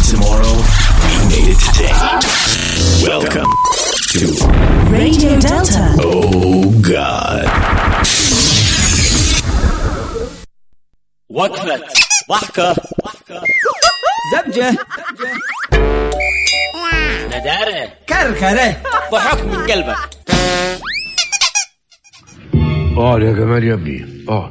tomorrow, we made it today. Welcome to Radio Delta. Oh God. وقفة ضحكة زبجة ندارة كركرة ضحك من قلبك اقعد يا جمال يا ابني اقعد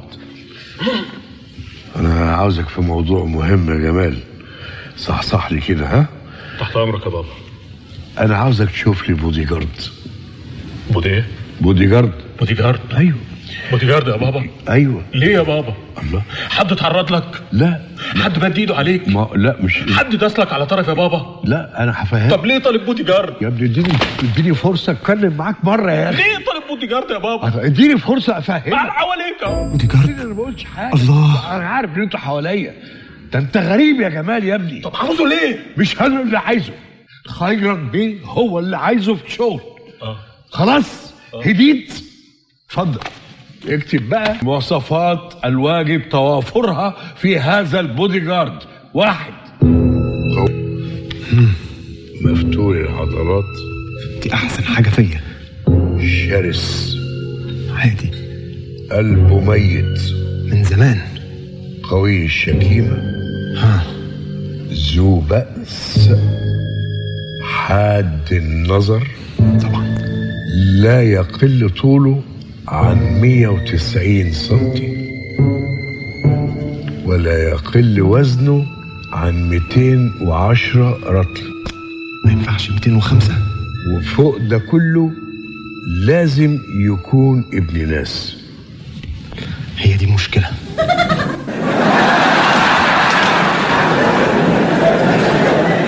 انا عاوزك في موضوع مهم يا جمال صح صح لي كده ها تحت امرك يا بابا انا عاوزك تشوف لي بودي جارد بودي ايه؟ بودي جارد بودي جارد ايوه بودي جارد يا بابا ايوه ليه يا بابا؟ الله حد اتعرض لك؟ لا حد مد ايده عليك؟ ما لا مش حد داسلك على طرف يا بابا؟ لا انا هفهمك طب ليه طالب بودي جارد؟ يا ابني اديني اديني فرصه اتكلم معاك مره يا اخي ليه طالب بودي جارد يا بابا؟ اديني فرصه مع افهمك حواليك بودي جارد انا ما بقولش حاجه الله انا عارف ان انتوا حواليا ده انت غريب يا جمال يا ابني طب عاوزه ليه؟ مش انا اللي عايزه خيرك بيه هو اللي عايزه في شغل اه خلاص هديت اتفضل اكتب بقى مواصفات الواجب توافرها في هذا البودي جارد واحد مفتول العضلات دي احسن حاجه فيا شرس عادي قلبه ميت من زمان قوي الشكيمة ها ذو بأس حاد النظر طبعا لا يقل طوله عن 190 سنتي ولا يقل وزنه عن 210 رطل ما ينفعش 205 وفوق ده كله لازم يكون ابن ناس هي دي مشكله